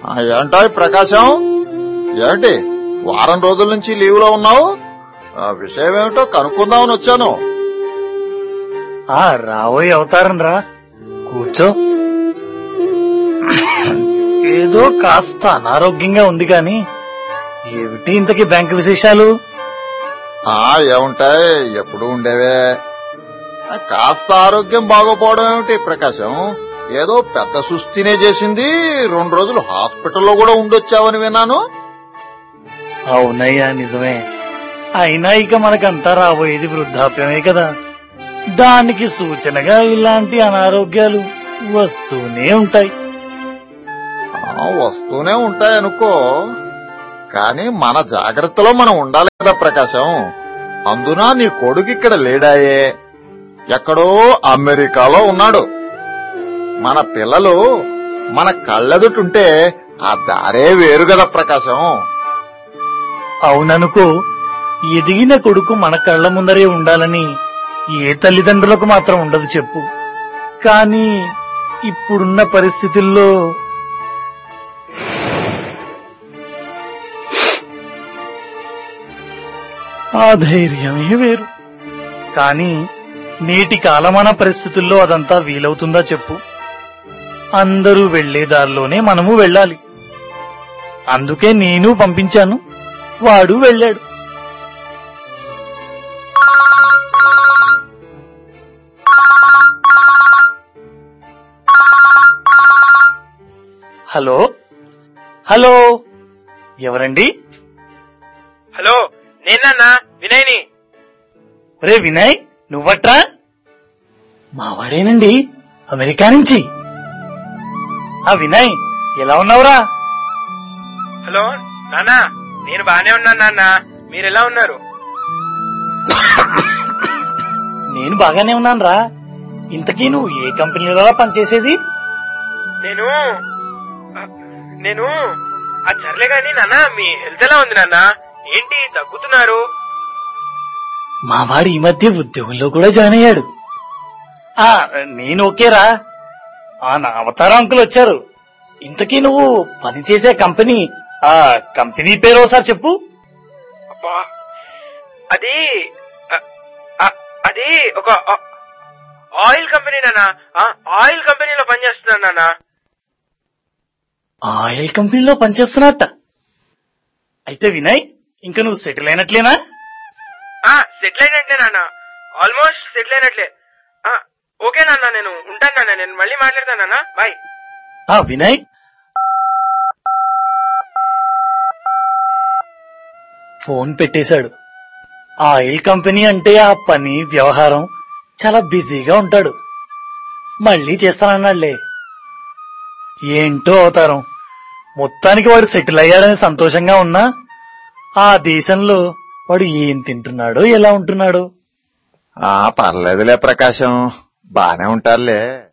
ఆ, ఏంటాయ్ ప్రకాశం ఏంటి వారం రోజుల నుంచి లీవ్ లో ఉన్నావు ఆ, విషయం ఏమిటో కనుక్కుందామని వచ్చాను ఆ రాబోయే అవతారం రా కూర్చో ఏదో కాస్త అనారోగ్యంగా ఉంది కాని ఏమిటి ఇంతకి బ్యాంకు విశేషాలు ఆ ఏముంటాయి ఎప్పుడు ఉండేవే ఆ, కాస్త ఆరోగ్యం బాగోపోవడం ఏమిటి ప్రకాశం ఏదో పెద్ద సుస్థినే చేసింది రెండు రోజులు హాస్పిటల్లో కూడా ఉండొచ్చావని విన్నాను అవునయ్యా నిజమే అయినా ఇక మనకంతా రాబోయేది వృద్ధాప్యమే కదా దానికి సూచనగా ఇలాంటి అనారోగ్యాలు వస్తూనే ఉంటాయి ఆ, వస్తూనే ఉంటాయనుకో కానీ మన జాగ్రత్తలో మనం ఉండాలి కదా ప్రకాశం అందున నీ కొడుకు ఇక్కడ లేడాయే ఎక్కడో అమెరికాలో ఉన్నాడు మన పిల్లలు మన కళ్ళెదుటుంటే ఆ దారే వేరు కదా ప్రకాశం అవుననుకో ఎదిగిన కొడుకు మన కళ్ళ ముందరే ఉండాలని ఏ తల్లిదండ్రులకు మాత్రం ఉండదు చెప్పు కానీ ఇప్పుడున్న పరిస్థితుల్లో ఆ ధైర్యమే వేరు కానీ నేటి కాలమాన పరిస్థితుల్లో అదంతా వీలవుతుందా చెప్పు అందరూ వెళ్లే దారిలోనే మనము వెళ్ళాలి అందుకే నేను పంపించాను వాడు వెళ్ళాడు హలో హలో ఎవరండి హలో నేనన్నా వినయ్ని రే వినయ్ నువ్వట్రా మావాడేనండి అమెరికా నుంచి ఆ వినయ్ ఎలా ఉన్నావురా హలో నాన్నా నేను బానే ఉన్నాను నాన్న మీరు ఎలా ఉన్నారు నేను బాగానే ఉన్నాను రా ఇంతకీ నువ్వు ఏ కంపెనీలో పనిచేసేది నేను ఆ, నేను ఆ సర్లే గాని నాన్న మీ హెల్త్ ఎలా ఉంది నాన్న ఏంటి తగ్గుతున్నారు మా వాడు ఈ మధ్య ఉద్యోగంలో కూడా జాయిన్ అయ్యాడు ఆ నేను ఓకేరా ఆ నా అవతార అంకుల్ వచ్చారు ఇంతకీ నువ్వు పనిచేసే కంపెనీ ఆ కంపెనీ పేరు ఒకసారి చెప్పు అబ్బా అది ఆ, ఆ, అది ఒక ఆ- ఆయిల్ కంపెనీ నాన్న ఆ, ఆయిల్ కంపెనీలో పనిచేస్తున్నాను నాన్న ఆయిల్ కంపెనీలో పనిచేస్తున్నట్ట అయితే వినయ్ ఇంకా నువ్వు సెటిల్ అయినట్లేనా ఆ సెటిల్ అయినట్లే నాన్న ఆల్మోస్ట్ సెటిల్ అయినట్లే ఆ, ఓకే నాన్న నేను ఉంటాను నాన్న నేను మళ్ళీ మాట్లాడతాను నాన్న బాయ్ ఆ వినయ్ ఫోన్ పెట్టేశాడు ఆ ఆయిల్ కంపెనీ అంటే ఆ పని వ్యవహారం చాలా బిజీగా ఉంటాడు మళ్ళీ చేస్తానన్నాడులే ఏంటో అవతారం మొత్తానికి వాడు సెటిల్ అయ్యాడని సంతోషంగా ఉన్నా ఆ దేశంలో వాడు ఏం తింటున్నాడో ఎలా ఉంటున్నాడో ఆ పర్లేదులే ప్రకాశం బానే ఉంటారులే